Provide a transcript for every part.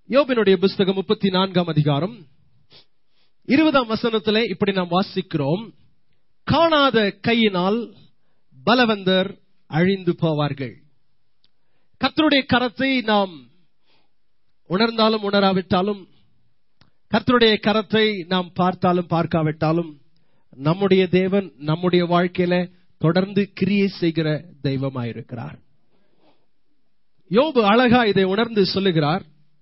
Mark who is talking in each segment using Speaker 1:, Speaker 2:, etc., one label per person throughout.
Speaker 1: யோபினுடைய புஸ்தகம் முப்பத்தி நான்காம் அதிகாரம் இருபதாம் வசனத்திலே இப்படி நாம் வாசிக்கிறோம் காணாத கையினால் பலவந்தர் அழிந்து போவார்கள் கர்த்தருடைய கரத்தை நாம் உணர்ந்தாலும் உணராவிட்டாலும் கர்த்தருடைய கரத்தை நாம் பார்த்தாலும் பார்க்காவிட்டாலும் நம்முடைய தேவன் நம்முடைய வாழ்க்கையில தொடர்ந்து கிரியை செய்கிற தெய்வமாயிருக்கிறார் யோபு அழகா இதை உணர்ந்து சொல்லுகிறார்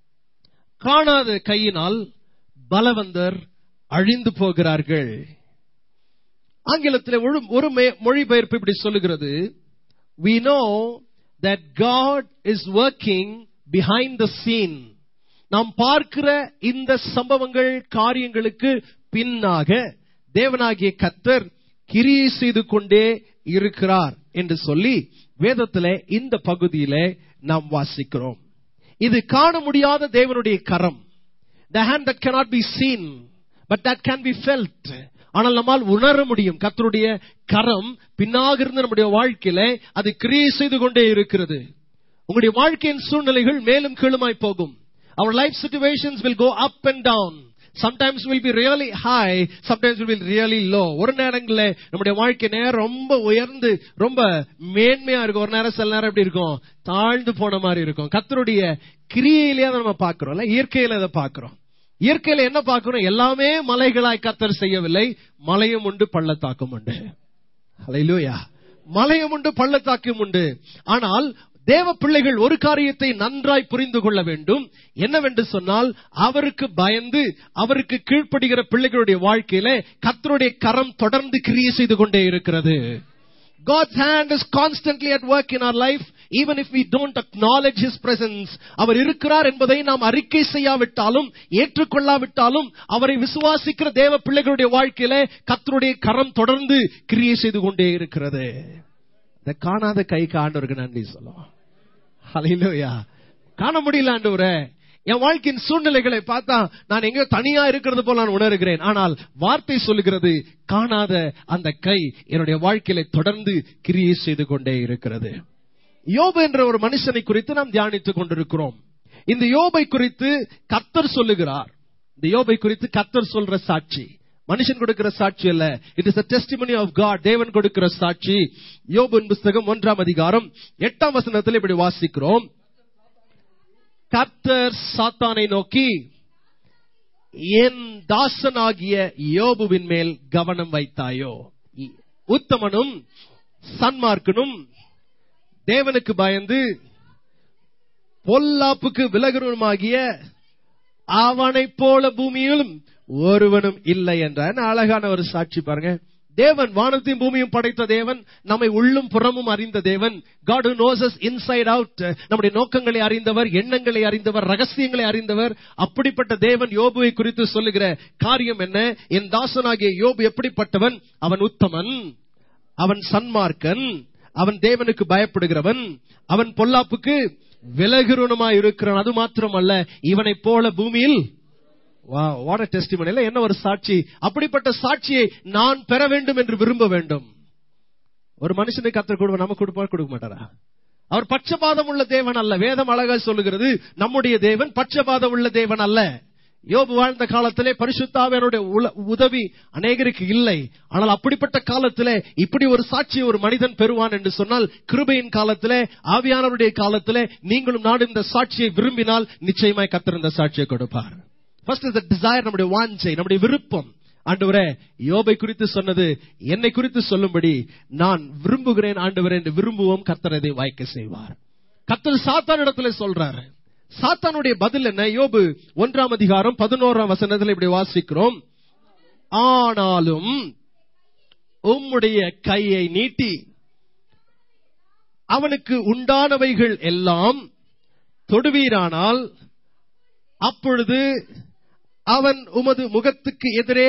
Speaker 1: காணாத கையினால் பலவந்தர் அழிந்து போகிறார்கள் ஆங்கிலத்தில் ஒரு- ஒரு மே- மொழிபெயர்ப்பு இப்படி சொல்லுகிறது we know that God is working behind the scene நாம் பார்க்கிற இந்த சம்பவங்கள் காரியங்களுக்கு பின்னாக தேவனாகிய கத்தர் கிரியை செய்து கொண்டே இருக்கிறார் என்று சொல்லி வேதத்திலே இந்த பகுதியிலே நாம் வாசிக்கிறோம் இது காண முடியாத தேவனுடைய கரம் the hand that cannot be seen but that can be felt ஆனால் நம்மால் உணர முடியும் கர்த்தருடைய கரம் பின்னாக இருந்து நம்முடைய வாழ்க்கையில அது கிரியை செய்து கொண்டே இருக்கிறது உங்களுடைய வாழ்க்கையின் சூழ்நிலைகள் மேலும் கீழுமாய் போகும் our life situations will go up and down sometimes will be really high sometimes will be really low ஒரு நேரங்கள்ல நம்முடைய வாழ்க்கை நேரம் ரொம்ப உயர்ந்து ரொம்ப மேன்மையா இருக்கும் ஒரு நேரம் சில நேரம் எப்படி இருக்கும் தாழ்ந்து போன மாதிரி இருக்கும் கர்த்தருடைய கிரியையிலேயே அதை நம்ம பார்க்கிறோம்ல இயற்கையில அதை பார்க்கிறோம் இயற்கையில என்ன பார்க்கிறோம் எல்லாமே மலைகளாய் கத்தர் செய்யவில்லை மலையும் உண்டு பள்ளத்தாக்கும் உண்டு ஹalleluya மலையும் உண்டு பள்ளத்தாக்கும் உண்டு ஆனால் தேவ பிள்ளைகள் ஒரு காரியத்தை நன்றாய் புரிந்து கொள்ள வேண்டும் என்னவென்று சொன்னால் அவருக்கு பயந்து அவருக்கு கீழ்ப்படுகிற பிள்ளைகளுடைய வாழ்க்கையில கர்த்தருடைய கரம் தொடர்ந்து கிரியை செய்து கொண்டே இருக்கிறது God's hand is constantly at work in our life, even if we don't acknowledge His presence. அவர் இருக்கிறார் என்பதை நாம் அறிக்கை செய்யாவிட்டாலும் ஏற்றுக்கொள்ளாவிட்டாலும் அவரை விசுவாசிக்கிற தேவ பிள்ளைகளுடைய வாழ்க்கையில கர்த்தருடைய கரம் தொடர்ந்து கிரியை செய்து கொண்டே இருக்கிறது இந்த காணாத கைக்கு ஆண்டவருக்கு நன்றி சொல்லும் ஹalleluya காண முடியல ஆண்டவரே என் வாழ்க்கையின் சூழ்நிலைகளை பார்த்தா நான் எங்கேயோ தனியா இருக்கிறது போல நான் உணர்கிறேன் ஆனால் வார்த்தை சொல்லுகிறது காணாத அந்த கை என்னுடைய வாழ்க்கையில தொடர்ந்து கிரியை செய்து கொண்டே இருக்கிறது யோபு என்ற ஒரு மனுஷனை குறித்து நாம் தியானித்துக் கொண்டிருக்கிறோம் இந்த யோபை குறித்து கத்தர் சொல்லுகிறார் இந்த யோபை குறித்து கத்தர் சொல்ற சாட்சி மனுஷன் கொடுக்கிற சாட்சி அல்ல it is testimony of God தேவன் கொடுக்கிற சாட்சி யோபின் புஸ்தகம் ஒன்றாம் அதிகாரம் எட்டாம் வசனத்தில் இப்படி வாசிக்கிறோம் கர்த்தர் சாத்தானை நோக்கி என் தாசனாகிய யோபுவின் மேல் கவனம் வைத்தாயோ உத்தமனும் சன்மார்க்கனும் தேவனுக்கு பயந்து பொல்லாப்புக்கு விலகுறனுமாகிய அவனைப் போல பூமியிலும் ஒருவனும் இல்லை என்ற என்ன அழகான ஒரு சாட்சி பாருங்க தேவன் வானத்தையும் பூமியும் படைத்த தேவன் நம்மை உள்ளும் புறமும் அறிந்த தேவன் God knows us inside out நம்முடைய நோக்கங்களை அறிந்தவர் எண்ணங்களை அறிந்தவர் ரகசியங்களை அறிந்தவர் அப்படிப்பட்ட தேவன் யோபுவை குறித்து சொல்லுகிற காரியம் என்ன என் தாசனாகிய யோபு எப்படிப்பட்டவன் அவன் உத்தமன் அவன் சன்மார்க்கன் அவன் தேவனுக்கு பயப்படுகிறவன் அவன் பொல்லாப்புக்கு விலகுறனுமாய் இருக்கிறான் அது மாத்திரமல்ல இவனைப் போல பூமியில் வாட டெஸ்டிமனி என்ன ஒரு சாட்சி அப்படிப்பட்ட சாட்சியை நான் பெற வேண்டும் என்று விரும்ப வேண்டும் ஒரு மனுஷனுக்கு கத்தர் கொடுப்ப நமக்கு கொடுப்பார் கொடுக்க மாட்டாரா அவர் பட்சபாதம் உள்ள தேவன் அல்ல வேதம் அழகா சொல்லுகிறது நம்முடைய தேவன் பட்சபாதம் உள்ள தேவன் அல்ல யோபு வாழ்ந்த காலத்திலே பரிசுத்தாவியனுடைய உதவி அநேகருக்கு இல்லை ஆனால் அப்படிப்பட்ட காலத்திலே இப்படி ஒரு சாட்சியை ஒரு மனிதன் பெறுவான் என்று சொன்னால் கிருபையின் காலத்திலே ஆவியானவருடைய காலத்திலே நீங்களும் நாடு இந்த சாட்சியை விரும்பினால் நிச்சயமாய் கத்தர் இந்த சாட்சியை கொடுப்பார் ஃபர்ஸ்ட் இஸ் டிசைர் நம்முடைய வாஞ்சை நம்முடைய விருப்பம் ஆண்டவரே யோபை குறித்து சொன்னது என்னை குறித்து சொல்லும்படி நான் விரும்புகிறேன் ஆண்டவரே என்று விரும்புவோம் கத்தர் அதை வாய்க்க செய்வார் கத்தர் சாத்தான் இடத்துல சொல்றாரு சாத்தானுடைய பதில் என்ன யோபு ஒன்றாம் அதிகாரம் பதினோராம் வசனத்தில் இப்படி வாசிக்கிறோம் ஆனாலும் உம்முடைய கையை நீட்டி அவனுக்கு உண்டானவைகள் எல்லாம் தொடுவீரானால் அப்பொழுது அவன் உமது முகத்துக்கு எதிரே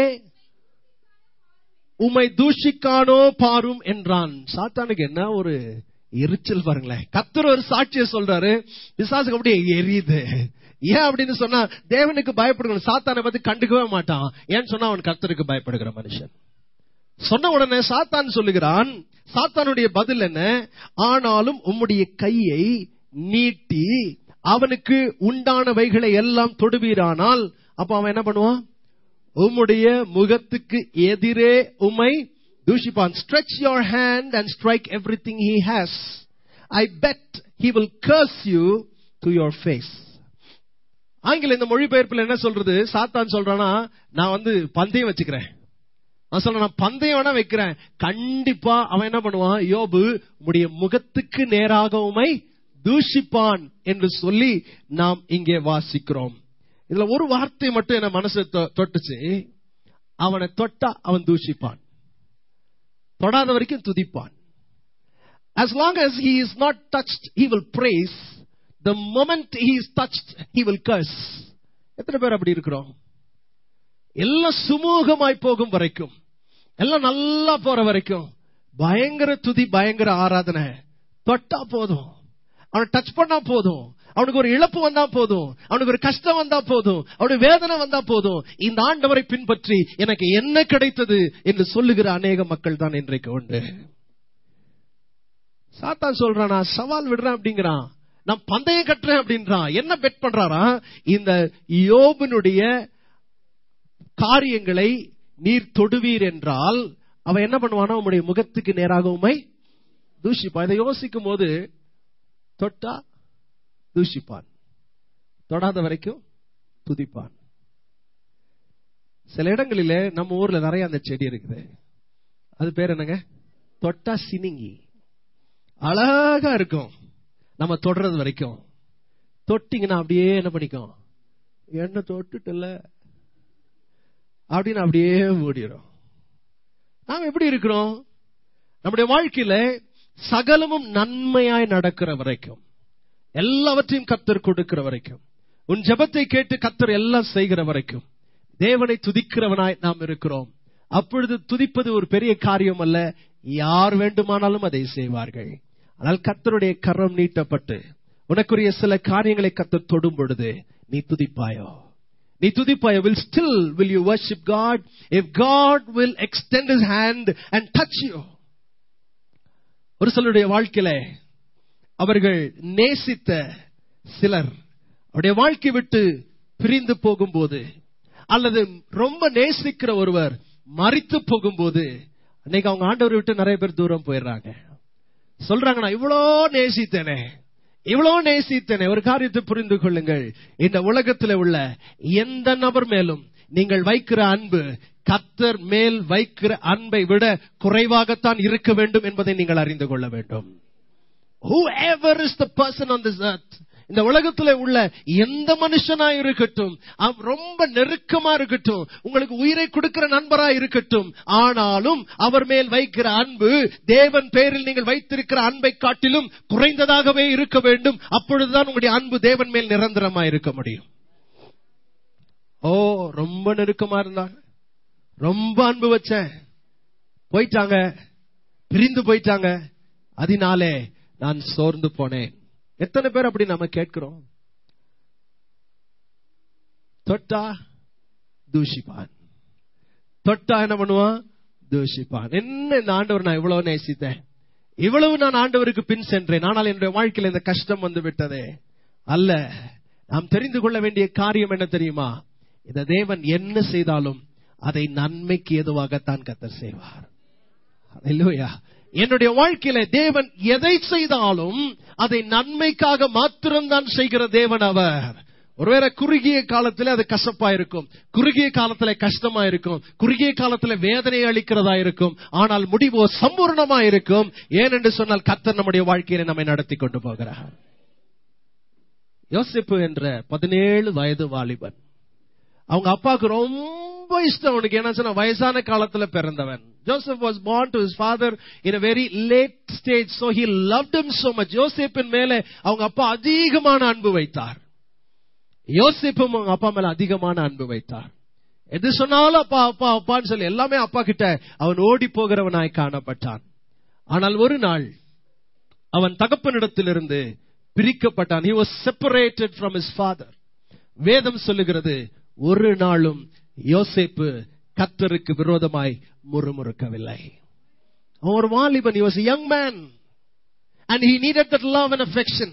Speaker 1: உமை தூஷிக்கானோ பாரும் என்றான் சாத்தானுக்கு என்ன ஒரு எரிச்சல் பாருங்களேன் கத்தர் ஒரு சாட்சியை சொல்றாரு விசாசுக்கு அப்படியே எரியுது ஏன் அப்படின்னு சொன்னா தேவனுக்கு பயப்படுகிற சாத்தானை பத்தி கண்டுக்கவே மாட்டான் ஏன்னு சொன்னா அவன் கத்தருக்கு பயப்படுகிற மனுஷன் சொன்ன உடனே சாத்தான் சொல்லுகிறான் சாத்தானுடைய பதில் என்ன ஆனாலும் உம்முடைய கையை நீட்டி அவனுக்கு உண்டானவைகளை எல்லாம் தொடுவீரானால் அப்ப அவன் என்ன பண்ணுவான் உம்முடைய முகத்துக்கு எதிரே உம்மை தூஷிப்பான் stretch your hand and strike everything he has i bet he will curse you to your face ஆங்கில இந்த மொழிபெயர்ப்புல என்ன சொல்றது சாத்தான் சொல்றானா நான் வந்து பந்தயம் வச்சுக்கிறேன் நான் சொல்றேன் நான் பந்தயம் வேணா வைக்கிறேன் கண்டிப்பா அவன் என்ன பண்ணுவான் யோபு உடைய முகத்துக்கு நேராக உமை தூஷிப்பான் என்று சொல்லி நாம் இங்கே வாசிக்கிறோம் இதுல ஒரு வார்த்தை மட்டும் என்ன மனசு தொ- தொட்டுச்சு அவனை தொட்டா அவன் தூஷிப்பான் தொடாத வரைக்கும் துதிப்பான் as long as he is not touched he will praise the moment he is touched he will curse எத்தனை பேர் அப்படி இருக்கிறோம் எல்லாம் சுமூகமாய் போகும் வரைக்கும் எல்லாம் நல்லா போற வரைக்கும் பயங்கர துதி பயங்கர ஆராதனை தொட்டா போதும் அவனை டச் பண்ணா போதும் அவனுக்கு ஒரு இழப்பு வந்தா போதும் அவனுக்கு ஒரு கஷ்டம் வந்தா போதும் அவனுக்கு வேதனை வந்தா போதும் இந்த ஆண்டவரை பின்பற்றி எனக்கு என்ன கிடைத்தது என்று சொல்லுகிற அநேக மக்கள் தான் இன்றைக்கு உண்டு சாத்தான் சொல்றான் நான் சவால் விடுறேன் அப்படிங்கிறான் நான் பந்தயம் கட்டுறேன் அப்படின்றான் என்ன பெட் பண்றாரா இந்த யோபனுடைய காரியங்களை நீர் தொடுவீர் என்றால் அவன் என்ன பண்ணுவானா உம்முடைய முகத்துக்கு நேராக உமை தூஷிப்பான் இதை யோசிக்கும் போது தொட்டா தூஷிப்பான் தொடாத வரைக்கும் துதிப்பான் சில இடங்களிலே நம்ம ஊர்ல நிறைய அந்த செடி இருக்குது அது பேர் என்னங்க தொட்டா சினிங்கி அழகா இருக்கும் நம்ம தொடறது வரைக்கும் தொட்டிங்கன்னா அப்படியே என்ன பண்ணிக்கும் என்ன தொட்டுட்டல அப்படின்னு அப்படியே மூடிடும் நாம் எப்படி இருக்கிறோம் நம்முடைய வாழ்க்கையில சகலமும் நன்மையாய் நடக்கிற வரைக்கும் எல்லாவற்றையும் கத்தர் கொடுக்கிற வரைக்கும் உன் ஜெபத்தை கேட்டு கத்தர் எல்லாம் செய்கிற வரைக்கும் தேவனை துதிக்கிறவனாய் நாம் இருக்கிறோம் அப்பொழுது துதிப்பது ஒரு பெரிய காரியம் அல்ல யார் வேண்டுமானாலும் அதை செய்வார்கள் ஆனால் கத்தருடைய கரம் நீட்டப்பட்டு உனக்குரிய சில காரியங்களை கத்தர் தொடும் பொழுது நீ துதிப்பாயோ நீ துதிப்பாயோ will still will you worship God if God will extend his hand and touch you ஒரு சிலருடைய வாழ்க்கையில அவர்கள் நேசித்த சிலர் அவருடைய வாழ்க்கை விட்டு பிரிந்து போகும்போது அல்லது ரொம்ப நேசிக்கிற ஒருவர் மறித்து போகும்போது அன்னைக்கு அவங்க ஆண்டவரை விட்டு நிறைய பேர் தூரம் போயிடுறாங்க சொல்றாங்க நான் இவ்வளோ நேசித்தேனே இவ்வளோ நேசித்தேனே ஒரு காரியத்தை புரிந்து கொள்ளுங்கள் இந்த உலகத்தில் உள்ள எந்த நபர் மேலும் நீங்கள் வைக்கிற அன்பு கத்தர் மேல் வைக்கிற அன்பை விட குறைவாகத்தான் இருக்க வேண்டும் என்பதை நீங்கள் அறிந்து கொள்ள வேண்டும் whoever is the person on this earth இந்த உலகத்துல உள்ள எந்த மனுஷனா இருக்கட்டும் அவன் ரொம்ப நெருக்கமா இருக்கட்டும் உங்களுக்கு உயிரை கொடுக்கிற நண்பரா இருக்கட்டும் ஆனாலும் அவர் மேல் வைக்கிற அன்பு தேவன் பேரில் நீங்கள் வைத்திருக்கிற அன்பை காட்டிலும் குறைந்ததாகவே இருக்க வேண்டும் அப்பொழுதுதான் உங்களுடைய அன்பு தேவன் மேல் நிரந்தரமா இருக்க முடியும் ஓ ரொம்ப நெருக்கமா இருந்தாங்க ரொம்ப அன்பு வச்சேன் போயிட்டாங்க பிரிந்து போயிட்டாங்க அதனாலே நான் சோர்ந்து போனேன் எத்தனை பேர் அப்படி நம்ம கேட்கிறோம் தொட்டா தூஷிப்பான் தொட்டா என்ன பண்ணுவான் தூஷிப்பான் என்ன இந்த ஆண்டவர் நான் இவ்வளவு நேசித்தேன் இவ்வளவு நான் ஆண்டவருக்கு பின் சென்றேன் ஆனால் என்னுடைய வாழ்க்கையில் இந்த கஷ்டம் வந்து விட்டதே அல்ல நாம் தெரிந்து கொள்ள வேண்டிய காரியம் என்ன தெரியுமா இந்த தேவன் என்ன செய்தாலும் அதை நன்மைக்கு எதுவாகத்தான் கத்தர் செய்வார் அல்லேலூயா என்னுடைய வாழ்க்கையில தேவன் எதை செய்தாலும் அதை நன்மைக்காக மாத்திரம்தான் செய்கிற தேவன் அவர் ஒருவேளை குறுகிய காலத்துல அது கசப்பா இருக்கும் குறுகிய காலத்துல கஷ்டமா இருக்கும் குறுகிய காலத்துல வேதனை அளிக்கிறதா இருக்கும் ஆனால் முடிவோ சம்பூர்ணமா இருக்கும் ஏனென்று சொன்னால் கத்தர் நம்முடைய வாழ்க்கையில நம்மை நடத்தி கொண்டு போகிறார் யோசிப்பு என்ற பதினேழு வயது வாலிபன் அவங்க அப்பாவுக்கு ரொம்ப இஷ்டம் அவனுக்கு என்ன சொன்னா வயசான காலத்துல பிறந்தவன் Joseph was born to his father in a very late stage so he loved him so much யோசேப்பின் மேல அவங்க அப்பா அதிகமான அன்பு வைத்தார் யோசிப்பும் அவங்க அப்பா மேல அதிகமான அன்பு வைத்தார் எது சொன்னாலும் அப்பா அப்பா அப்பான்னு சொல்லி எல்லாமே அப்பா கிட்ட அவன் ஓடி போகிறவனாய் காணப்பட்டான் ஆனால் ஒரு நாள் அவன் தகப்பனிடத்திலிருந்து பிரிக்கப்பட்டான் he was separated from his father வேதம் சொல்லுகிறது ஒரு நாளும் யோசேப்பு கத்தருக்கு விரோதமாய் முறுமுறுக்கவில்லை அவன் ஒரு வாலிபன் he was a young man and he needed that love and affection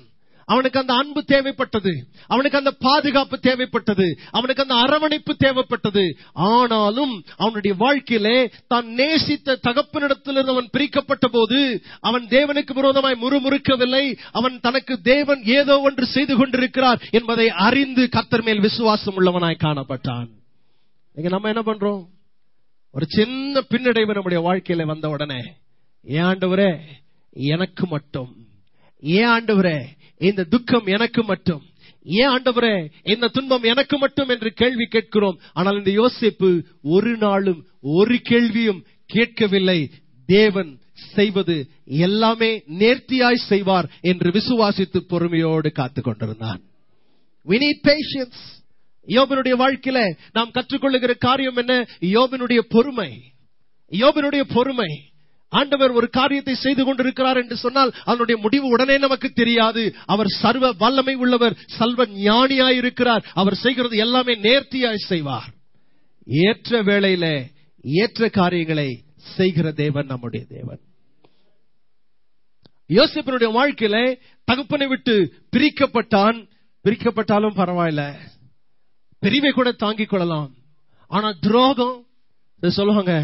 Speaker 1: அவனுக்கு அந்த அன்பு தேவைப்பட்டது அவனுக்கு அந்த பாதுகாப்பு தேவைப்பட்டது அவனுக்கு அந்த அரவணைப்பு தேவைப்பட்டது ஆனாலும் அவனுடைய வாழ்க்கையிலே தான் நேசித்த தகப்பனிடத்திலிருந்து அவன் பிரிக்கப்பட்ட போது அவன் தேவனுக்கு விரோதமாய் முறுமுறுக்கவில்லை அவன் தனக்கு தேவன் ஏதோ ஒன்று செய்து கொண்டிருக்கிறார் என்பதை அறிந்து கத்தர் மேல் விசுவாசம் உள்ளவனாய் காணப்பட்டான் இங்க நம்ம என்ன பண்றோம் ஒரு சின்ன பின்னடைவு நம்முடைய வாழ்க்கையில வந்த உடனே ஏன் ஆண்டவரே எனக்கு மட்டும் ஏன் ஆண்டவரே இந்த துக்கம் எனக்கு மட்டும் ஏன் ஆண்டவரே இந்த துன்பம் எனக்கு மட்டும் என்று கேள்வி கேட்கிறோம் ஆனால் இந்த யோசிப்பு ஒரு நாளும் ஒரு கேள்வியும் கேட்கவில்லை தேவன் செய்வது எல்லாமே நேர்த்தியாய் செய்வார் என்று விசுவாசித்து பொறுமையோடு காத்துக் கொண்டிருந்தான் we need patience யோபனுடைய வாழ்க்கையில நாம் கற்றுக்கொள்ளுகிற காரியம் என்ன யோபனுடைய பொறுமை யோபனுடைய பொறுமை ஆண்டவர் ஒரு காரியத்தை செய்து கொண்டிருக்கிறார் என்று சொன்னால் அதனுடைய முடிவு உடனே நமக்கு தெரியாது அவர் சர்வ வல்லமை உள்ளவர் சல்வ ஞானியாய் இருக்கிறார் அவர் செய்கிறது எல்லாமே நேர்த்தியாய் செய்வார் ஏற்ற வேளையில ஏற்ற காரியங்களை செய்கிற தேவன் நம்முடைய தேவன் யோசிப்பனுடைய வாழ்க்கையில தகப்பனை விட்டு பிரிக்கப்பட்டான் பிரிக்கப்பட்டாலும் பரவாயில்ல பிரிவை கூட தாங்கிக் கொள்ளலாம் ஆனா துரோகம் இதை சொல்லுவாங்க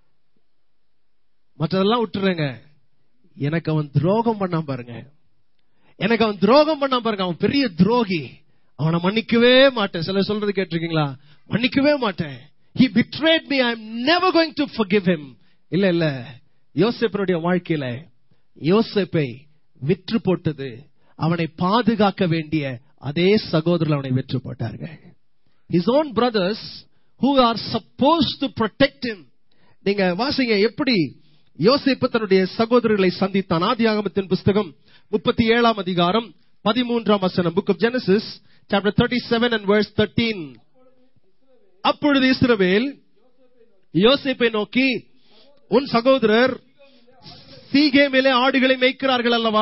Speaker 1: மற்றதெல்லாம் விட்டுறேங்க எனக்கு அவன் துரோகம் பண்ணாம பாருங்க எனக்கு அவன் துரோகம் பண்ணாம பாருங்க அவன் பெரிய துரோகி அவனை மன்னிக்கவே மாட்டேன் சில சொல்றது கேட்டிருக்கீங்களா மன்னிக்கவே மாட்டேன் he betrayed me i am never going to forgive him இல்ல இல்ல யோசேப்பனுடைய வாழ்க்கையில யோசேப்பை விற்று போட்டது அவனை பாதுகாக்க வேண்டிய அதே சகோதரர் அவனை விற்று போட்டார்கள் his own brothers who are supposed to protect him நீங்க வாசிங்க எப்படி யோசேப்பு தன்னுடைய சகோதரர்களை சந்தித்தான் ஆதியாகமத்தின் புஸ்தகம் முப்பத்தி ஏழாம் அதிகாரம் பதிமூன்றாம் வசனம் book of Genesis chapter thirty seven and verse thirteen அப்பொழுது இஸ்ரவேல் யோசேப்பை நோக்கி உன் சகோதரர் சீகேமிலே ஆடுகளை மேய்க்கிறார்கள் அல்லவா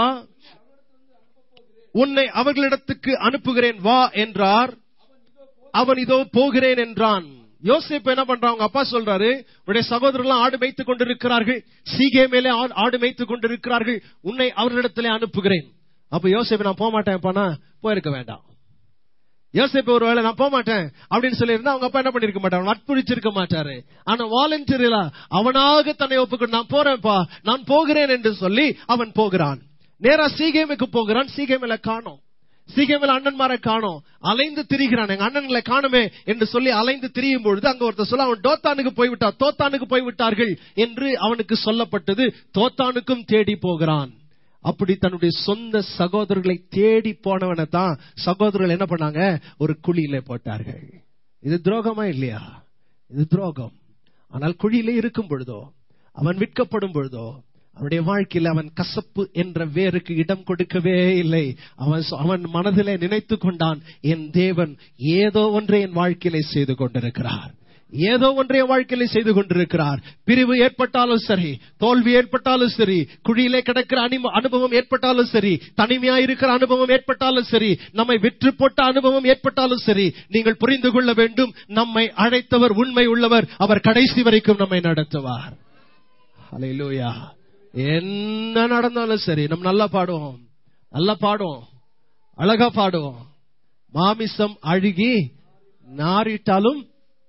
Speaker 1: உன்னை அவர்களிடத்துக்கு அனுப்புகிறேன் வா என்றார் அவன் இதோ போகிறேன் என்றான் யோசிப்பு என்ன பண்றான் அவங்க அப்பா சொல்றாரு உடைய சகோதரர்கள் ஆடு மேய்த்துக் கொண்டிருக்கிறார்கள் சீகே மேலே ஆ- ஆடு மேய்த்துக் கொண்டிருக்கிறார்கள் உன்னை அவர்களிடத்திலே அனுப்புகிறேன் அப்ப யோசிப்பு நான் போக மாட்டேன் போயிருக்க வேண்டாம் யோசிப்பு ஒருவேளை நான் போக மாட்டேன் அப்படின்னு சொல்லி இருந்தா அவங்க அப்பா என்ன பண்ணிருக்க மாட்டாங்க வற்புறுச்சிருக்க மாட்டாரு ஆனா வாலண்டியரா அவனாக தன்னை ஒப்புக்கொண்டு நான் போறேன்ப்பா நான் போகிறேன் என்று சொல்லி அவன் போகிறான் நேரா சீகேமுக்கு போகிறான் சீகேமில காணோம் சீகேமில் அண்ணன்மாரை காணோம் அலைந்து திரிகிறான் எங்க அண்ணன்களை காணுமே என்று சொல்லி அலைந்து திரியும் பொழுது அங்க ஒருத்தர் சொல்ல அவன் தோத்தானுக்கு போய்விட்டார் தோத்தானுக்கு போய்விட்டார்கள் என்று அவனுக்கு சொல்லப்பட்டது தோத்தானுக்கும் தேடி போகிறான் அப்படி தன்னுடைய சொந்த சகோதரர்களை தேடி போனவனை தான் சகோதரர்கள் என்ன பண்ணாங்க ஒரு குழியில போட்டார்கள் இது துரோகமா இல்லையா இது துரோகம் ஆனால் குழியிலே இருக்கும் பொழுதோ அவன் விற்கப்படும் பொழுதோ அவனுடைய வாழ்க்கையில் அவன் கசப்பு என்ற வேருக்கு இடம் கொடுக்கவே இல்லை அவன் சொ- அவன் மனதிலே நினைத்து கொண்டான் என் தேவன் ஏதோ ஒன்றை என் வாழ்க்கையிலே செய்து கொண்டிருக்கிறார் ஏதோ ஒன்றைய வாழ்க்கையில செய்து கொண்டிருக்கிறார் பிரிவு ஏற்பட்டாலும் சரி தோல்வி ஏற்பட்டாலும் சரி குழியிலே கிடக்கிற அனிம- அனுபவம் ஏற்பட்டாலும் சரி தனிமையா இருக்கிற அனுபவம் ஏற்பட்டாலும் சரி நம்மை விற்று போட்ட அனுபவம் ஏற்பட்டாலும் சரி நீங்கள் புரிந்து கொள்ள வேண்டும் நம்மை அழைத்தவர் உண்மை உள்ளவர் அவர் கடைசி வரைக்கும் நம்மை நடத்துவார் ஹalleluya என்ன நடந்தாலும் சரி நம்ம நல்லா பாடுவோம் நல்லா பாடுவோம் அழகா பாடுவோம் மாமிசம் அழுகி நாரிட்டாலும்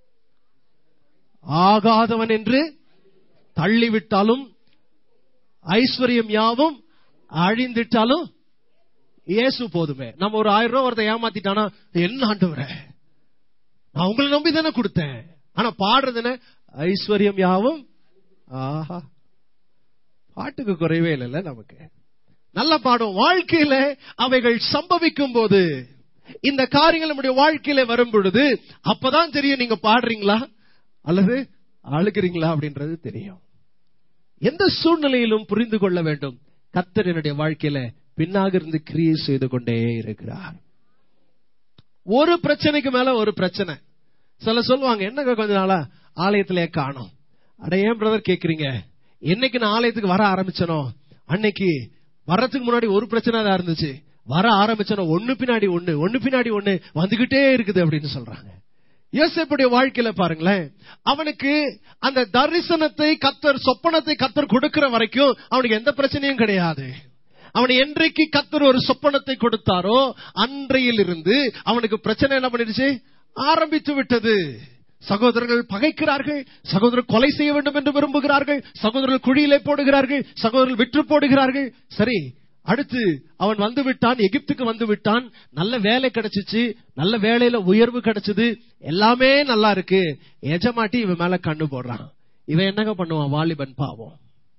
Speaker 1: ஆகாதவன் என்று தள்ளிவிட்டாலும் ஐஸ்வர்யம் யாவும் அழிந்திட்டாலும் இயேசு போதுமே நம்ம ஒரு ஆயிரம் ரூபாய் ஒருத்தன் ஏமாத்திட்டானா என்ன ஆண்டவரே நான் உங்களை நம்பி தானே கொடுத்தேன் ஆனா பாடுறது என்ன ஐஸ்வர்யம் யாவும் ஆஹா பாட்டுக்கு குறைவே இல்லைல்ல நமக்கு நல்ல பாடும் வாழ்க்கையில அவைகள் சம்பவிக்கும் போது இந்த காரியங்கள் நம்முடைய வாழ்க்கையில வரும் பொழுது அப்பதான் தெரியும் நீங்க பாடுறீங்களா அல்லது அழுகிறீங்களா அப்படின்றது தெரியும் எந்த சூழ்நிலையிலும் புரிந்து கொள்ள வேண்டும் கத்தர் என்னுடைய வாழ்க்கையில பின்னாக இருந்து கிரியை செய்து கொண்டே இருக்கிறார் ஒரு பிரச்சனைக்கு மேல ஒரு பிரச்சனை சில சொல்லுவாங்க என்னங்க கொஞ்ச நாளா ஆலயத்திலே காணோம் அட ஏன் பிரதர் கேக்குறீங்க என்னைக்கு நான் ஆலயத்துக்கு வர ஆரம்பிச்சனோ அன்னைக்கு வர்றதுக்கு முன்னாடி ஒரு பிரச்சனை தான் இருந்துச்சு வர ஆரம்பிச்சனோ ஒண்ணு பின்னாடி ஒண்ணு ஒண்ணு பின்னாடி ஒண்ணு வந்துகிட்டே இருக்குது அப்படின்னு சொல்றாங்க யோசேப்புடைய வாழ்க்கையில பாருங்களேன் அவனுக்கு அந்த தரிசனத்தை கத்தர் சொப்பனத்தை கத்தர் கொடுக்கிற வரைக்கும் அவனுக்கு எந்த பிரச்சனையும் கிடையாது அவன் என்றைக்கு கத்தர் ஒரு சொப்பனத்தை கொடுத்தாரோ அன்றையிலிருந்து அவனுக்கு பிரச்சனை என்ன பண்ணிடுச்சு ஆரம்பித்து விட்டது சகோதரர்கள் பகைக்கிறார்கள் சகோதரர் கொலை செய்ய வேண்டும் என்று விரும்புகிறார்கள் சகோதரர்கள் குழியிலே போடுகிறார்கள் சகோதரர்கள் விற்று போடுகிறார்கள் சரி அடுத்து அவன் வந்து விட்டான் எகிப்துக்கு வந்து விட்டான் நல்ல வேலை கிடைச்சிச்சு நல்ல வேலையில உயர்வு கிடைச்சது எல்லாமே நல்லா இருக்கு எஜமாட்டி இவன் மேல கண்ணு போடுறான் இவன் என்னங்க பண்ணுவான் வாலிபன் பாவம்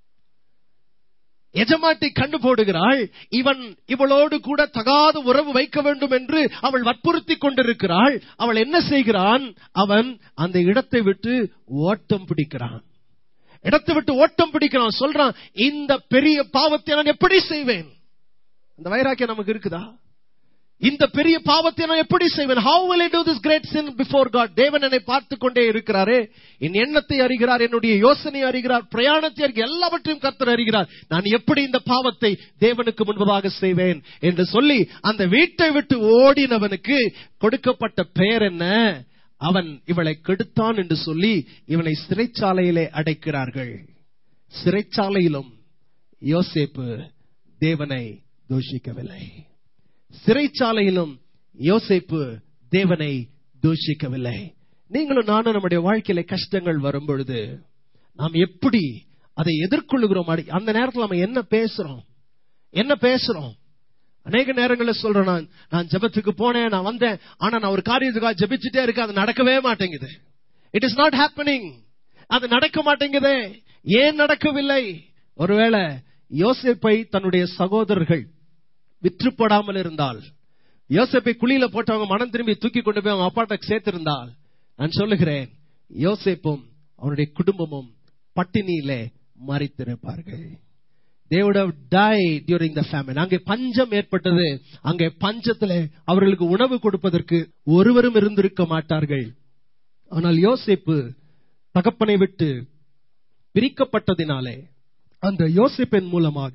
Speaker 1: எஜமாட்டி கண்டு போடுகிறாள் இவன் இவளோடு கூட தகாத உறவு வைக்க வேண்டும் என்று அவள் வற்புறுத்தி கொண்டிருக்கிறாள் அவள் என்ன செய்கிறான் அவன் அந்த இடத்தை விட்டு ஓட்டம் பிடிக்கிறான் இடத்தை விட்டு ஓட்டம் பிடிக்கிறான் சொல்றான் இந்த பெரிய பாவத்தை நான் எப்படி செய்வேன் அந்த வைராக்கியம் நமக்கு இருக்குதா இந்த பெரிய பாவத்தை நான் எப்படி செய்வேன் how will I do this great sin before God தேவன் என்னை பார்த்து கொண்டே இருக்கிறாரே என் எண்ணத்தை அறிகிறார் என்னுடைய யோசனை அறிகிறார் பிரயாணத்தை அறிகிறார் எல்லாவற்றையும் கர்த்தர் அறிகிறார் நான் எப்படி இந்த பாவத்தை தேவனுக்கு முன்பதாக செய்வேன் என்று சொல்லி அந்த வீட்டை விட்டு ஓடினவனுக்கு கொடுக்கப்பட்ட பெயர் என்ன அவன் இவளை கெடுத்தான் என்று சொல்லி இவனை சிறைச்சாலையிலே அடைக்கிறார்கள் சிறைச்சாலையிலும் யோசேப்பு தேவனை தூஷிக்கவில்லை சிறைச்சாலையிலும் யோசேப்பு தேவனை தூஷிக்கவில்லை நீங்களும் நானும் நம்முடைய வாழ்க்கையில கஷ்டங்கள் வரும் பொழுது நாம் எப்படி அதை எதிர்கொள்ளுகிறோம் அடி- அந்த நேரத்தில் நம்ம என்ன பேசுறோம் என்ன பேசுறோம் அநேக நேரங்களில் சொல்றேன் நான் நான் ஜெபத்துக்கு போனேன் நான் வந்தேன் ஆனா நான் ஒரு காரியத்துக்காக ஜெபிச்சுட்டே இருக்கேன் அது நடக்கவே மாட்டேங்குது இட் இஸ் நாட் ஹேப்பனிங் அது நடக்க மாட்டேங்குதே ஏன் நடக்கவில்லை ஒருவேளை யோசேப்பை தன்னுடைய சகோதரர்கள் விற்று போடாமல் இருந்தால் யோசேப்பை குழியில போட்டவங்க மனம் திரும்பி தூக்கி கொண்டு போய் அவங்க அப்பாட்ட சேர்த்திருந்தால் நான் சொல்லுகிறேன் யோசேப்பும் அவனுடைய குடும்பமும் பட்டினியிலே மறித்திருப்பார்கள் they would have died during the famine அங்கே பஞ்சம் ஏற்பட்டது அங்கே பஞ்சத்துல அவர்களுக்கு உணவு கொடுப்பதற்கு ஒருவரும் இருந்திருக்க மாட்டார்கள் ஆனால் யோசேப்பு தகப்பனை விட்டு பிரிக்கப்பட்டதினாலே அந்த யோசேப்பின் மூலமாக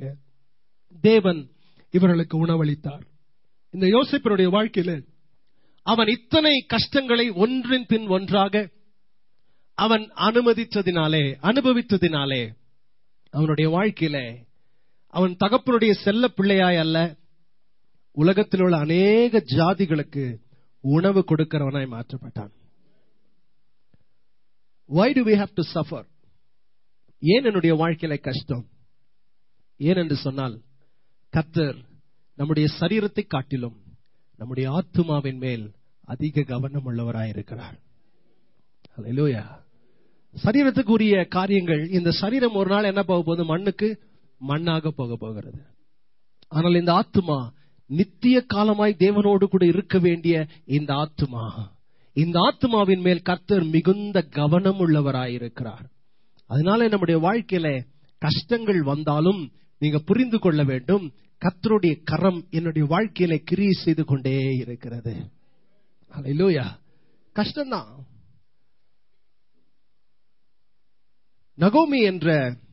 Speaker 1: தேவன் இவர்களுக்கு உணவளித்தார் இந்த யோசேப்பினுடைய வாழ்க்கையில அவன் இத்தனை கஷ்டங்களை ஒன்றின் பின் ஒன்றாக அவன் அனுமதித்ததினாலே அனுபவித்ததினாலே அவனுடைய வாழ்க்கையில அவன் தகப்பனுடைய செல்ல பிள்ளையாய் அல்ல உலகத்தில் உள்ள அநேக ஜாதிகளுக்கு உணவு கொடுக்கிறவனாய் மாற்றப்பட்டான் why do we have to suffer ஏன் என்னுடைய வாழ்க்கையில கஷ்டம் ஏன் என்று சொன்னால் கர்த்தர் நம்முடைய சரீரத்தை காட்டிலும் நம்முடைய ஆத்துமாவின் மேல் அதிக கவனம் உள்ளவராயிருக்கிறார் Hallelujah. சரீரத்துக்கு உரிய காரியங்கள் இந்த சரீரம் ஒரு நாள் என்ன போக போகுது மண்ணுக்கு மண்ணாக போக போகிறது ஆனால் இந்த ஆத்துமா நித்திய காலமாய் தேவனோடு கூட இருக்க வேண்டிய இந்த ஆத்துமா இந்த ஆத்துமாவின் மேல் கர்த்தர் மிகுந்த கவனம் உள்ளவராயிருக்கிறார் அதனால நம்முடைய வாழ்க்கையில கஷ்டங்கள் வந்தாலும் நீங்க புரிந்து கொள்ள வேண்டும் கர்த்தருடைய கரம் என்னுடைய வாழ்க்கையில கிரியை செய்து கொண்டே இருக்கிறது அல்லேலூயா கஷ்டம்தான் நகோமி என்ற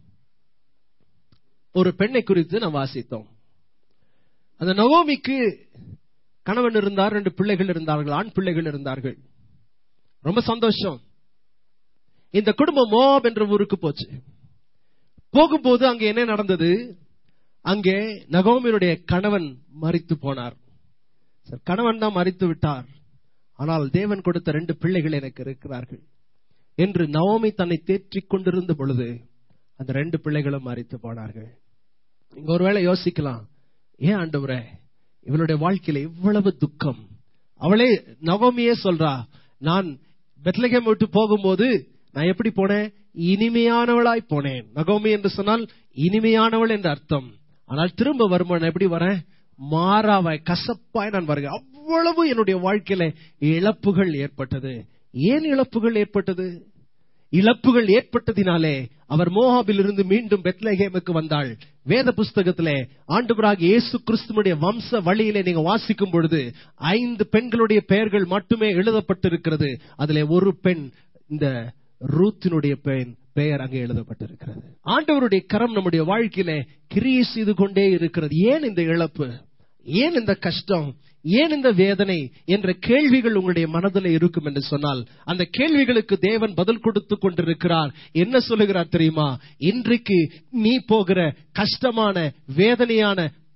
Speaker 1: ஒரு பெண்ணை குறித்து நாம் வாசித்தோம் அந்த நகோமிக்கு கணவன் இருந்தார் ரெண்டு பிள்ளைகள் இருந்தார்கள் ஆண் பிள்ளைகள் இருந்தார்கள் ரொம்ப சந்தோஷம் இந்த குடும்பம் மோப் என்ற ஊருக்கு போச்சு போகும்போது அங்கே என்ன நடந்தது அங்கே நகோமியுடைய கணவன் மறித்து போனார் சரி, கணவன் தான் மறித்து விட்டார் ஆனால் தேவன் கொடுத்த ரெண்டு பிள்ளைகள் எனக்கு இருக்கிறார்கள் என்று நவோமி தன்னை தேற்றிக் கொண்டிருந்த பொழுது அந்த ரெண்டு பிள்ளைகளும் மறித்து போனார்கள் இங்க ஒருவேளை யோசிக்கலாம் ஏன் ஆண்டவரே இவளுடைய வாழ்க்கையில இவ்வளவு துக்கம் அவளே நவமியே சொல்றா நான் பெத்லகேம் விட்டு போகும்போது நான் எப்படி போனேன் இனிமையானவளாய் போனேன் நகோமி என்று சொன்னால் இனிமையானவள் என்று அர்த்தம் ஆனால் திரும்ப வரும்போது நான் எப்படி வரேன் மாறாவாய் கசப்பாய் நான் வருகிறேன் அவ்வளவு என்னுடைய வாழ்க்கையில இழப்புகள் ஏற்பட்டது ஏன் இழப்புகள் ஏற்பட்டது இழப்புகள் ஏற்பட்டதினாலே அவர் மோகாபில் இருந்து மீண்டும் பெத்லஹேமுக்கு வந்தாள் வேத புஸ்தகத்திலே ஆண்டவராக இயேசு கிறிஸ்துவனுடைய வம்ச வழியிலே நீங்க வாசிக்கும் பொழுது ஐந்து பெண்களுடைய பெயர்கள் மட்டுமே எழுதப்பட்டிருக்கிறது அதிலே ஒரு பெண் இந்த ரூத்தினுடைய பெண் பெயர் அங்கே எழுதப்பட்டிருக்கிறது ஆண்டவருடைய கரம் நம்முடைய வாழ்க்கையிலே கிரியை செய்து கொண்டே இருக்கிறது ஏன் இந்த இழப்பு ஏன் இந்த கஷ்டம் ஏன் இந்த வேதனை என்ற கேள்விகள் உங்களுடைய மனதில் இருக்கும் என்று சொன்னால் அந்த கேள்விகளுக்கு தேவன் பதில் கொடுத்து கொண்டிருக்கிறார் என்ன சொல்லுகிறார் தெரியுமா இன்றைக்கு நீ போகிற கஷ்டமான வேதனையான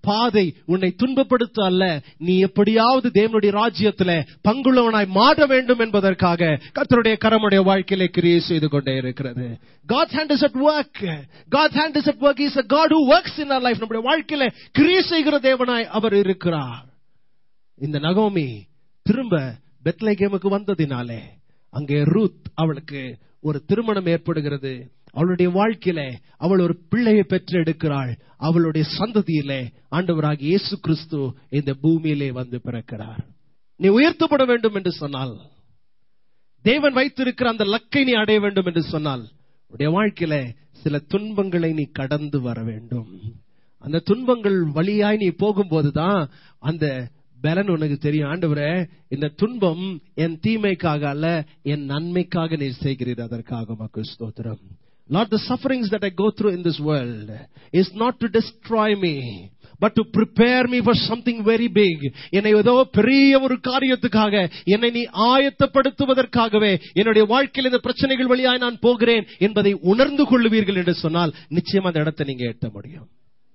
Speaker 1: பாதை உன்னை துன்பப்படுத்த அல்ல நீ எப்படியாவது தேவனுடைய ராஜ்யத்துல பங்குள்ளவனாய் மாற வேண்டும் என்பதற்காக கர்த்தருடைய கரமுடைய வாழ்க்கையிலே கிரியை செய்து கொண்டே இருக்கிறது God's hand is at work. God's hand is at work. He is a God who works in our life. நம்முடைய வாழ்க்கையில கிரியை செய்கிற தேவனாய் அவர் இருக்கிறார் இந்த நகோமி திரும்ப பெத்லேகேமுக்கு வந்ததினாலே அங்கே ரூத் அவளுக்கு ஒரு திருமணம் ஏற்படுகிறது அவளுடைய வாழ்க்கையில அவள் ஒரு பிள்ளையை பெற்று எடுக்கிறாள் அவளுடைய சந்ததியிலே ஆண்டவராக இயேசு கிறிஸ்து இந்த பூமியிலே வந்து பிறக்கிறார் நீ உயர்த்தப்பட வேண்டும் என்று சொன்னால் தேவன் வைத்திருக்கிற அந்த லக்கை நீ அடைய வேண்டும் என்று சொன்னால் உடைய வாழ்க்கையில சில துன்பங்களை நீ கடந்து வர வேண்டும் அந்த துன்பங்கள் வழியாய் நீ போகும்போதுதான் அந்த பலன் உனக்கு தெரியும் ஆண்டவரே இந்த துன்பம் என் தீமைக்காக அல்ல என் நன்மைக்காக நீ செய்கிறீர் அதற்காக மக்கள் ஸ்தோத்திரம் Lord, the sufferings that I go through in this world is not to destroy me, but to prepare me for something very big. என்னை ஏதோ பெரிய ஒரு காரியத்துக்காக என்னை நீ ஆயத்தப்படுத்துவதற்காகவே என்னுடைய வாழ்க்கையில் இந்த பிரச்சனைகள் வழியாய் நான் போகிறேன் என்பதை உணர்ந்து கொள்ளுவீர்கள் என்று சொன்னால் நிச்சயம் அந்த இடத்தை நீங்க எட்ட முடியும்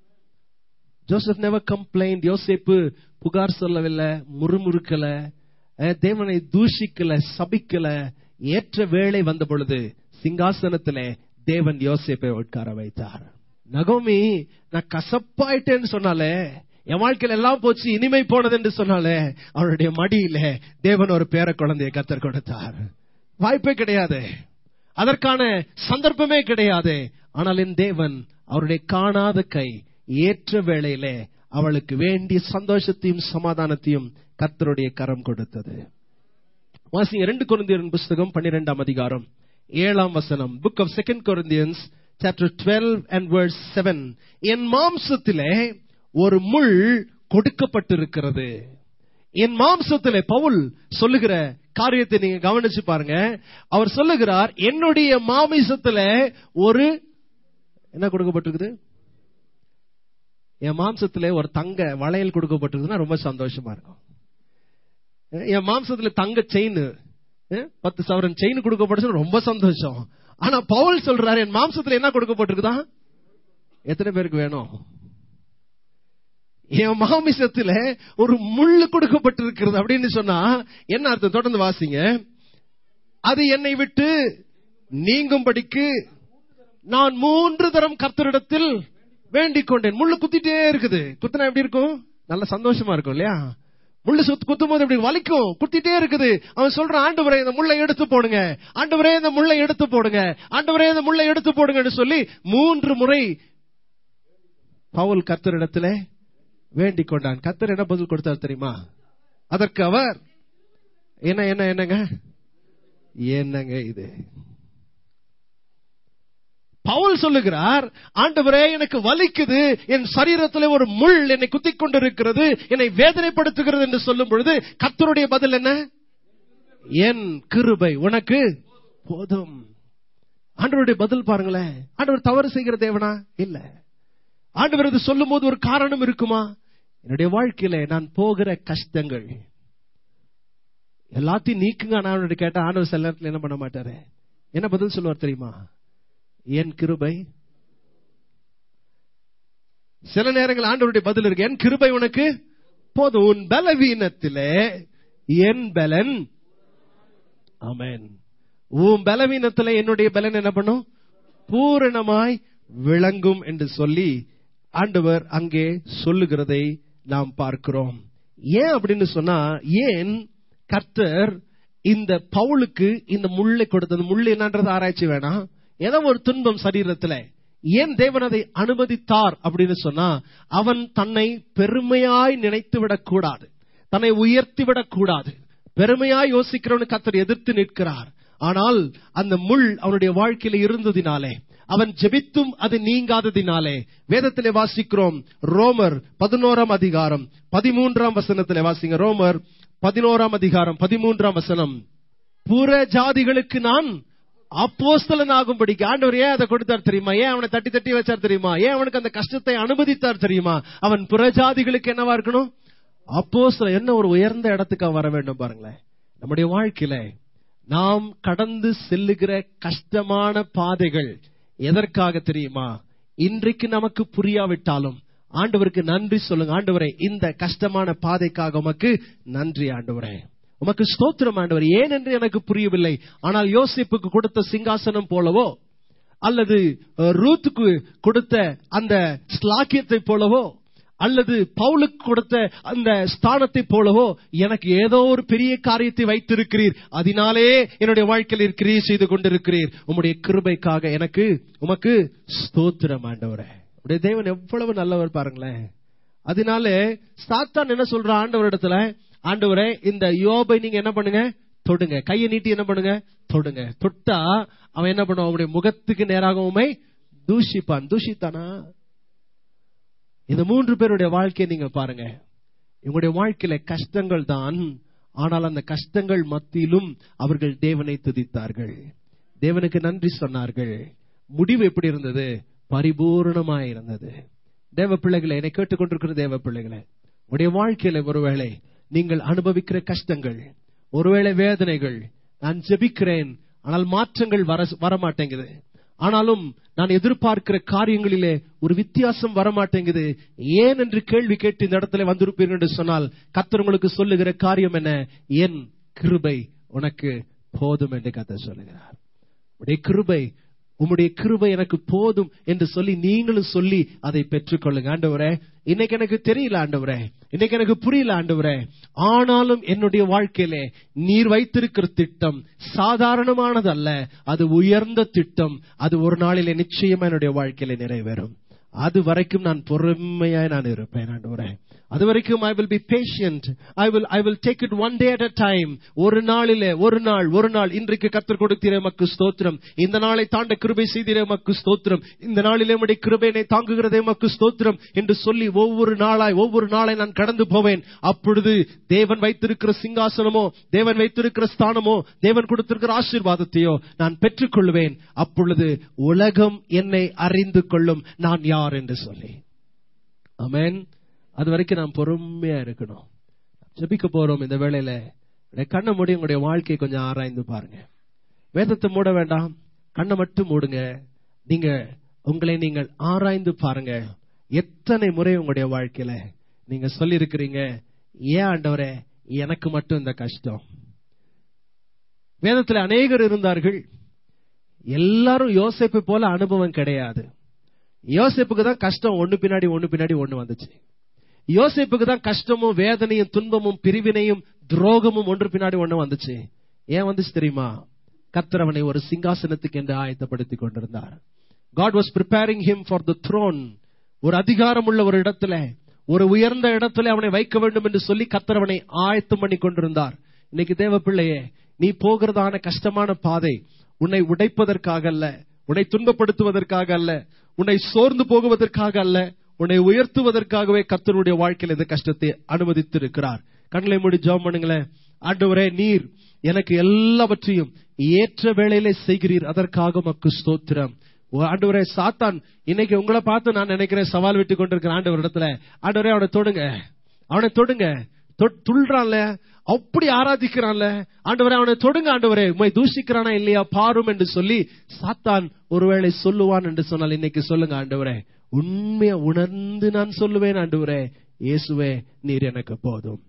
Speaker 1: ஜோசப் நெவர் கம்ப்ளைண்ட் யோசேப்பு புகார் சொல்லவில்லை முறுமுறுக்கல அஹ், தேவனை தூஷிக்கல சபிக்கல ஏற்ற வேளை வந்த பொழுது சிங்காசனத்திலே தேவன் யோசேப்பை உட்கார வைத்தார் நகோமி நான் கசப்பாயிட்டேன்னு சொன்னாலே என் வாழ்க்கையில எல்லாம் போச்சு இனிமை போனது என்று சொன்னாலே அவருடைய மடியில தேவன் ஒரு பேர குழந்தையை கத்தர் கொடுத்தார் வாய்ப்பே கிடையாது அதற்கான சந்தர்ப்பமே கிடையாது ஆனால் என் தேவன் அவருடைய காணாத கை ஏற்ற வேளையிலே அவளுக்கு வேண்டிய சந்தோஷத்தையும் சமாதானத்தையும் கர்த்தருடைய கரம் கொடுத்தது வாசிங்க ரெண்டு கொரிந்தியரின் புஸ்தகம் பன்னிரெண்டாம் அதிகாரம் ஏழாம் வசனம் book of second Corinthians chapter twelve and verse seven என் மாம்சத்திலே ஒரு முள் கொடுக்கப்பட்டிருக்கிறது என் மாம்சத்திலே பவுல் சொல்லுகிற காரியத்தை நீங்க கவனிச்சு பாருங்க அவர் சொல்லுகிறார் என்னுடைய மாமிசத்துல ஒரு என்ன கொடுக்கப்பட்டிருக்குது என் மாம்சத்துல ஒரு தங்க வளையல் கொடுக்கப்பட்டிருக்குதுன்னா ரொம்ப சந்தோஷமா இருக்கும் என் மாம்சத்துல தங்க செயின் பத்து சவரன் செயின் கொடுக்கப்பட்டுச்சுன்னா ரொம்ப சந்தோஷம் ஆனா பவுல் சொல்றாரு என் மாம்சத்துல என்ன கொடுக்கப்பட்டிருக்குதா எத்தனை பேருக்கு வேணும் என் மாமிசத்துல ஒரு முள்ளு கொடுக்கப்பட்டிருக்கிறது அப்படின்னு சொன்னா என்ன அர்த்தம் தொடர்ந்து வாசிங்க அது என்னை விட்டு நீங்கும்படிக்கு நான் மூன்று தரம் கர்த்தரிடத்தில் வேண்டிக் கொண்டேன் முள்ளு குத்திட்டே இருக்குது குத்தினா எப்படி இருக்கும் நல்ல சந்தோஷமா இருக்கும் இல்லையா முள்ளு சுத்து குத்தும் போது எப்படி வலிக்கும் குத்திட்டே இருக்குது அவன் சொல்றான் ஆண்டவரே இந்த முள்ளை எடுத்து போடுங்க ஆண்டவரே இந்த முள்ளை எடுத்து போடுங்க ஆண்டவரே இந்த முள்ளை எடுத்து போடுங்கன்னு சொல்லி மூன்று முறை பவுல் கர்த்தரிடத்துல வேண்டிக் கொண்டான் கர்த்தர் என்ன பதில் கொடுத்தார் தெரியுமா அதற்கு அவர் என்ன என்ன என்னங்க என்னங்க இது பவுல் சொல்லுகிறார் ஆண்டவரே எனக்கு வலிக்குது என் சரீரத்தில் ஒரு முள் என்னை குத்திக் கொண்டிருக்கிறது என்னை வேதனைப்படுத்துகிறது என்று சொல்லும் பொழுது கர்த்தருடைய பதில் என்ன என் கிருபை உனக்கு போதும் ஆண்டவருடைய பதில் பாருங்களேன் ஆண்டவர் தவறு செய்கிற தேவனா இல்ல ஆண்டவர் இது சொல்லும் போது ஒரு காரணம் இருக்குமா என்னுடைய வாழ்க்கையில நான் போகிற கஷ்டங்கள் எல்லாத்தையும் நீக்குங்க ஆண்டவர்கிட்ட கேட்டா ஆண்டவர் சில நேரத்தில் என்ன பண்ண மாட்டாரு என்ன பதில் சொல்லுவார் தெரியுமா என் கிருபை சில நேரங்கள் ஆண்டவருடைய பதில் இருக்கு என் கிருபை உனக்கு போதும் உன் பலவீனத்திலே என் பலன் ஆமென் உன் பலவீனத்திலே என்னுடைய பலன் என்ன பண்ணும் பூரணமாய் விளங்கும் என்று சொல்லி ஆண்டவர் அங்கே சொல்லுகிறதை நாம் பார்க்கிறோம் ஏன் அப்படின்னு சொன்னா ஏன் கர்த்தர் இந்த பவுலுக்கு இந்த முள்ளை கொடுத்தது முள் என்னன்றது ஆராய்ச்சி வேணாம் ஏதோ ஒரு துன்பம் சரீரத்துல ஏன் தேவன் அதை அனுமதித்தார் அப்படின்னு சொன்னா அவன் தன்னை பெருமையாய் நினைத்து விடக்கூடாது தன்னை உயர்த்தி விடக்கூடாது பெருமையாய் யோசிக்கிறவனு கத்தர் எதிர்த்து நிற்கிறார் ஆனால் அந்த முள் அவனுடைய வாழ்க்கையில இருந்ததினாலே அவன் ஜெபித்தும் அது நீங்காததினாலே வேதத்திலே வாசிக்கிறோம் ரோமர் பதினோராம் அதிகாரம் பதிமூன்றாம் வசனத்திலே வாசிங்க ரோமர் பதினோராம் அதிகாரம் பதிமூன்றாம் வசனம் புற ஜாதிகளுக்கு நான் அப்போஸ்தலன் ஆகும்படிக்கு ஆண்டவர் ஏன் அதை கொடுத்தார் தெரியுமா ஏன் அவனை தட்டி தட்டி வச்சார் தெரியுமா ஏன் அவனுக்கு அந்த கஷ்டத்தை அனுமதித்தார் தெரியுமா அவன் புறஜாதிகளுக்கு என்னவா இருக்கணும் அப்போஸ்தலன் என்ன ஒரு உயர்ந்த இடத்துக்கு அவன் வர வேண்டும் பாருங்களேன் நம்முடைய வாழ்க்கையில நாம் கடந்து செல்லுகிற கஷ்டமான பாதைகள் எதற்காக தெரியுமா இன்றைக்கு நமக்கு புரியாவிட்டாலும் ஆண்டவருக்கு நன்றி சொல்லுங்க ஆண்டவரே இந்த கஷ்டமான பாதைக்காக உமக்கு நன்றி ஆண்டவரே உமக்கு ஸ்தோத்திரம் ஆண்டவர் ஏன் என்று எனக்கு புரியவில்லை ஆனால் யோசிப்புக்கு கொடுத்த சிங்காசனம் போலவோ அல்லது அஹ், ரூத்துக்கு கொடுத்த அந்த ஸ்லாக்கியத்தை போலவோ அல்லது பவுலுக்கு கொடுத்த அந்த ஸ்தானத்தை போலவோ எனக்கு ஏதோ ஒரு பெரிய காரியத்தை வைத்திருக்கிறீர் அதனாலே என்னுடைய வாழ்க்கையில் இருக்கிறீர் செய்து கொண்டிருக்கிறீர் உம்முடைய கிருபைக்காக எனக்கு உமக்கு ஸ்தோத்திரம் ஆண்டவரே உடைய தேவன் எவ்வளவு நல்லவர் பாருங்களேன் அதனால சாத்தான் என்ன சொல்ற ஆண்டவரிடத்துல ஆண்டவரே இந்த யோபை நீங்க என்ன பண்ணுங்க தொடுங்க கையை நீட்டி என்ன பண்ணுங்க தொடுங்க தொட்டா அவன் என்ன பண்ணுவான் அவனுடைய முகத்துக்கு நேராக உமை தூஷிப்பான் தூஷித்தானா இந்த மூன்று பேருடைய வாழ்க்கையை நீங்க பாருங்க இவங்களுடைய வாழ்க்கையில கஷ்டங்கள் தான் ஆனால் அந்த கஷ்டங்கள் மத்தியிலும் அவர்கள் தேவனை துதித்தார்கள் தேவனுக்கு நன்றி சொன்னார்கள் முடிவு எப்படி இருந்தது பரிபூர்ணமாய் இருந்தது தேவ பிள்ளைகளை என்னை கேட்டுக்கொண்டிருக்கிற தேவ பிள்ளைகளை உடைய வாழ்க்கையில ஒருவேளை நீங்கள் அனுபவிக்கிற கஷ்டங்கள் ஒருவேளை வேதனைகள் நான் ஜெபிக்கிறேன் ஆனால் மாற்றங்கள் வர வரமாட்டேங்குது ஆனாலும் நான் எதிர்பார்க்கிற காரியங்களிலே ஒரு வித்தியாசம் வரமாட்டேங்குது ஏன் என்று கேள்வி கேட்டு இந்த இடத்துல வந்திருப்பீர்கள் என்று சொன்னால் கர்த்தர் உங்களுக்கு சொல்லுகிற காரியம் என்ன என் கிருபை உனக்கு போதும் என்று கர்த்தர் சொல்லுகிறார் உடைய கிருபை உம்முடைய கிருபை எனக்கு போதும் என்று சொல்லி நீங்களும் சொல்லி அதை பெற்றுக்கொள்ளுங்க ஆண்டவரே இன்னைக்கு எனக்கு தெரியல ஆண்டவரே இன்னைக்கு எனக்கு புரியல ஆண்டவரே ஆனாலும் என்னுடைய வாழ்க்கையிலே நீர் வைத்திருக்கிற திட்டம் சாதாரணமானதல்ல அது உயர்ந்த திட்டம் அது ஒரு நாளிலே நிச்சயமா என்னுடைய வாழ்க்கையில நிறைவேறும் அது வரைக்கும் நான் பொறுமையாய் நான் இருப்பேன் ஆண்டவரே அது வரைக்கும் I will be patient I will I will take it one day at a time ஒரு நாளிலே ஒரு நாள் ஒரு நாள் இன்றைக்கு கத்தர் கொடுத்தீரே மக்கு ஸ்தோத்திரம் இந்த நாளை தாண்ட கிருபை செய்தீரே மக்கு ஸ்தோத்திரம் இந்த நாளிலே உடைய கிருபையினை தாங்குகிறதே மக்கு ஸ்தோத்திரம் என்று சொல்லி ஒவ்வொரு நாளாய் ஒவ்வொரு நாளை நான் கடந்து போவேன் அப்பொழுது தேவன் வைத்திருக்கிற சிங்காசனமோ தேவன் வைத்திருக்கிற ஸ்தானமோ தேவன் கொடுத்திருக்கிற ஆசீர்வாதத்தையோ நான் பெற்றுக்கொள்வேன் அப்பொழுது உலகம் என்னை அறிந்து கொள்ளும் நான் யார் என்று சொல்லி ஆமென் அது வரைக்கும் நாம் பொறுமையா இருக்கணும் ஜெபிக்க போறோம் இந்த வேளையில உடைய கண்ணை மூடி உங்களுடைய வாழ்க்கையை கொஞ்சம் ஆராய்ந்து பாருங்க வேதத்தை மூட வேண்டாம் கண்ணை மட்டும் மூடுங்க நீங்க உங்களை நீங்கள் ஆராய்ந்து பாருங்க எத்தனை முறை உங்களுடைய வாழ்க்கையில நீங்க சொல்லி இருக்கிறீங்க ஏன் ஆண்டவரே எனக்கு மட்டும் இந்த கஷ்டம் வேதத்துல அநேகர் இருந்தார்கள் எல்லாரும் யோசிப்பை போல அனுபவம் கிடையாது யோசிப்புக்கு தான் கஷ்டம் ஒண்ணு பின்னாடி ஒண்ணு பின்னாடி ஒண்ணு வந்துச்சு யோசிப்புக்கு தான் கஷ்டமும் வேதனையும் துன்பமும் பிரிவினையும் துரோகமும் ஒன்று பின்னாடி ஒண்ணு வந்துச்சு ஏன் வந்துச்சு தெரியுமா கர்த்தர் அவனை ஒரு சிங்காசனத்துக்கு என்று ஆயத்தப்படுத்தி கொண்டிருந்தார் God was preparing him for the throne ஒரு அதிகாரம் உள்ள ஒரு இடத்துல ஒரு உயர்ந்த இடத்துல அவனை வைக்க வேண்டும் என்று சொல்லி கர்த்தர் அவனை ஆயத்தம் பண்ணி கொண்டிருந்தார் இன்னைக்கு தேவ பிள்ளையே நீ போகிறதான கஷ்டமான பாதை உன்னை உடைப்பதற்காக அல்ல உன்னை துன்பப்படுத்துவதற்காக அல்ல உன்னை சோர்ந்து போகுவதற்காக அல்ல உன்னை உயர்த்துவதற்காகவே கர்த்தருடைய வாழ்க்கையில் இந்த கஷ்டத்தை அனுமதித்திருக்கிறார் கண்களை மூடி ஜெபம் பண்ணுங்களேன் ஆண்டவரே நீர் எனக்கு எல்லாவற்றையும் ஏற்ற வேளையிலே செய்கிறீர் அதற்காக மக்கு ஸ்தோத்திரம் ஓ, ஆண்டவரே சாத்தான் இன்னைக்கு உங்களை பார்த்து நான் நினைக்கிறேன் சவால் விட்டு கொண்டிருக்கிற ஆண்டவர் இடத்துல ஆண்டவரே அவனை தொடுங்க அவனை தொடுங்க தொ- துள்றான்ல அப்படி ஆராதிக்கிறான்ல ஆண்டவரே அவனை தொடுங்க ஆண்டவரே உண்மை தூஷிக்கிறானா இல்லையா பாரும் என்று சொல்லி சாத்தான் ஒருவேளை சொல்லுவான் என்று சொன்னால் இன்னைக்கு சொல்லுங்க ஆண்டவரே உண்மையை உணர்ந்து நான் சொல்லுவேன் ஆண்டவரே இயேசுவே நீர் எனக்கு போதும்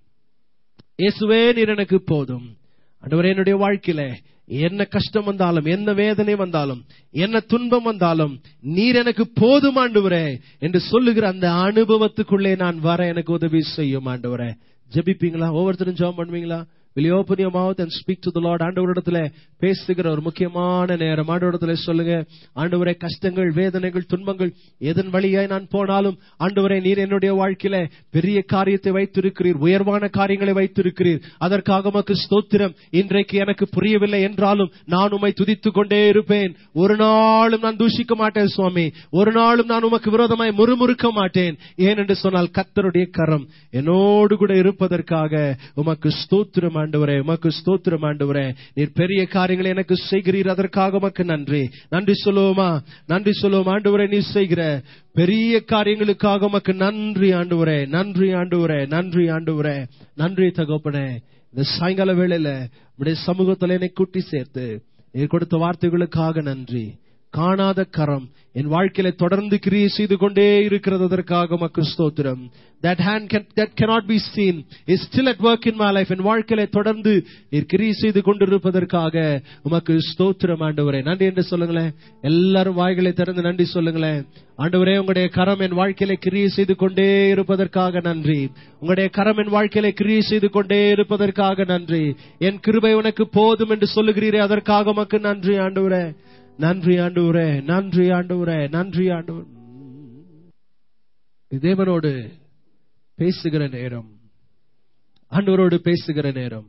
Speaker 1: இயேசுவே நீர் எனக்கு போதும் ஆண்டவரே என்னுடைய வாழ்க்கையில என்ன கஷ்டம் வந்தாலும் என்ன வேதனை வந்தாலும் என்ன துன்பம் வந்தாலும் நீர் எனக்கு போதும் ஆண்டவரே என்று சொல்லுகிற அந்த அனுபவத்துக்குள்ளே நான் வர எனக்கு உதவி செய்யும் ஆண்டவரே ஜெபிப்பீங்களா ஒவ்வொருத்தரும் ஜெபம் பண்ணுவீங்களா will you open your mouth and speak to the lord ஆண்டவரிடத்துல பேசுகிற ஒரு முக்கியமான நேரம் ஆண்டவரிடத்துல சொல்லுங்க ஆண்டவரே கஷ்டங்கள் வேதனைகள் துன்பங்கள் எதன் வழியாய் நான் போனாலும் ஆண்டவரே நீர் என்னுடைய வாழ்க்கையில பெரிய காரியத்தை வைத்திருக்கிறீர் உயர்வான காரியங்களை வைத்திருக்கிறீர் அதற்காக உமக்கு ஸ்தோத்திரம் இன்றைக்கு எனக்கு புரியவில்லை என்றாலும் நான் உம்மை துதித்துக் கொண்டே இருப்பேன் ஒரு நாளும் நான் தூஷிக்க மாட்டேன் சுவாமி ஒரு நாளும் நான் உமக்கு விரோதமாய் முறுமுறுக்க மாட்டேன் ஏனென்று சொன்னால் கத்தருடைய கரம் என்னோடு கூட இருப்பதற்காக உமக்கு ஸ்தோத்திரம் ஆண்டவரே உமக்கு ஸ்தோத்திரம் ஆண்டவரே நீர் பெரிய காரியங்களை எனக்கு செய்கிறீர் அதற்காக உமக்கு நன்றி நன்றி சொல்லுவோமா நன்றி சொல்லுவோம் ஆண்டவரே நீ செய்கிற பெரிய காரியங்களுக்காக உமக்கு நன்றி ஆண்டவரே நன்றி ஆண்டவரே நன்றி ஆண்டவரே நன்றி தகப்பனே இந்த சாயங்கால வேளையில உடைய சமூகத்துல என்னை கூட்டி சேர்த்து நீர் கொடுத்த வார்த்தைகளுக்காக நன்றி காணாத கரம் என் வாழ்க்கையில தொடர்ந்து கிரியை செய்து கொண்டே இருக்கிறது அதற்காக உமக்கு ஸ்தோத்திரம் that hand can, that cannot be seen is still at work in my life என் வாழ்க்கையில தொடர்ந்து நீர் கிரியை செய்து கொண்டிருப்பதற்காக உமக்கு ஸ்தோத்திரம் ஆண்டவரே நன்றி என்று சொல்லுங்களேன் எல்லாரும் வாய்களை திறந்து நன்றி சொல்லுங்களேன் ஆண்டவரே உங்களுடைய கரம் என் வாழ்க்கையில கிரியை செய்து கொண்டே இருப்பதற்காக நன்றி உங்களுடைய கரம் என் வாழ்க்கையில கிரியை செய்து கொண்டே இருப்பதற்காக நன்றி என் கிருபை உனக்கு போதும் என்று சொல்லுகிறீரே அதற்காக உமக்கு நன்றி ஆண்டவரே நன்றி ஆண்டவரே நன்றி ஆண்டவரே நன்றி ஆண்டவர் தேவனோடு பேசுகிற நேரம் ஆண்டவரோடு பேசுகிற நேரம்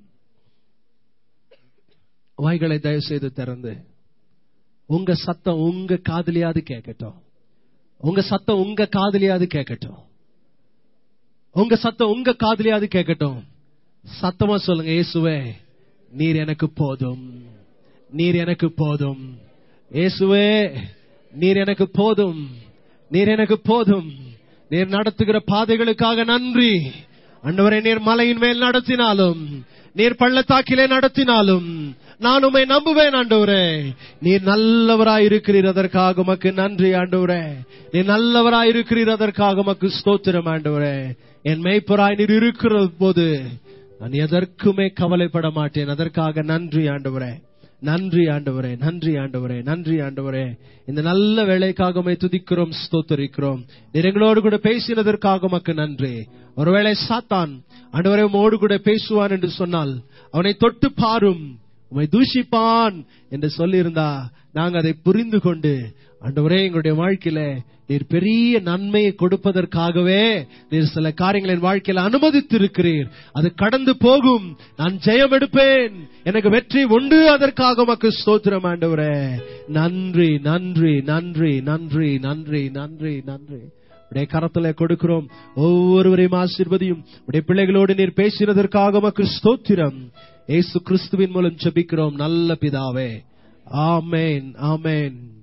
Speaker 1: வாய்களை தயவு செய்து திறந்து உங்க சத்தம் உங்க காதலியாவது கேட்கட்டும் உங்க சத்தம் உங்க காதலியாவது கேட்கட்டும் உங்க சத்தம் உங்க காதலியாவது கேட்கட்டும் சத்தமா சொல்லுங்க இயேசுவே நீர் எனக்கு போதும் நீர் எனக்கு போதும் இயேசுவே நீர் எனக்கு போதும் நீர் எனக்கு போதும் நீர் நடத்துகிற பாதைகளுக்காக நன்றி அண்டவரை நீர் மலையின் மேல் நடத்தினாலும் நீர் பள்ளத்தாக்கிலே நடத்தினாலும் நான் உம்மை நம்புவேன் ஆண்டவரே நீர் நல்லவராய் இருக்கிறீர் அதற்காக உமக்கு நன்றி ஆண்டவரே நீர் நல்லவராய் இருக்கிறீர் அதற்காக உமக்கு ஸ்தோத்திரம் ஆண்டவரே என் மெய்ப்பராய் நீர் இருக்கிற போது நான் எதற்குமே கவலைப்பட மாட்டேன் அதற்காக நன்றி ஆண்டவரே நன்றி ஆண்டவரே நன்றி ஆண்டவரே நன்றி ஆண்டவரே இந்த நல்ல வேலைக்காக உம்மை துதிக்கிறோம் ஸ்தோத்தரிக்கிறோம் நீர் எங்களோடு கூட பேசினதற்காக உமக்கு நன்றி ஒருவேளை சாத்தான் ஆண்டவரே உம்மோடு கூட பேசுவான் என்று சொன்னால் அவனை தொட்டு பாரும் உம்மை தூஷிப்பான் என்று சொல்லியிருந்தா நாங்க அதை புரிந்து கொண்டு ஆண்டவரே எங்களுடைய வாழ்க்கையில நீர் பெரிய நன்மையை கொடுப்பதற்காகவே நீர் சில காரியங்களை என் வாழ்க்கையில அனுமதித்திருக்கிறீர் அது கடந்து போகும் நான் ஜெயம் எடுப்பேன் எனக்கு வெற்றி உண்டு அதற்காக உமக்கு ஸ்தோத்திரம் ஆண்டவரே நன்றி நன்றி நன்றி நன்றி நன்றி நன்றி நன்றி உடைய கரத்துல கொடுக்கிறோம் ஒவ்வொருவரையும் ஆசீர்வதியும் உடைய பிள்ளைகளோடு நீர் பேசினதற்காக உமக்கு ஸ்தோத்திரம் ஏசு கிறிஸ்துவின் மூலம் ஜெபிக்கிறோம் நல்ல பிதாவே ஆமேன் ஆமேன்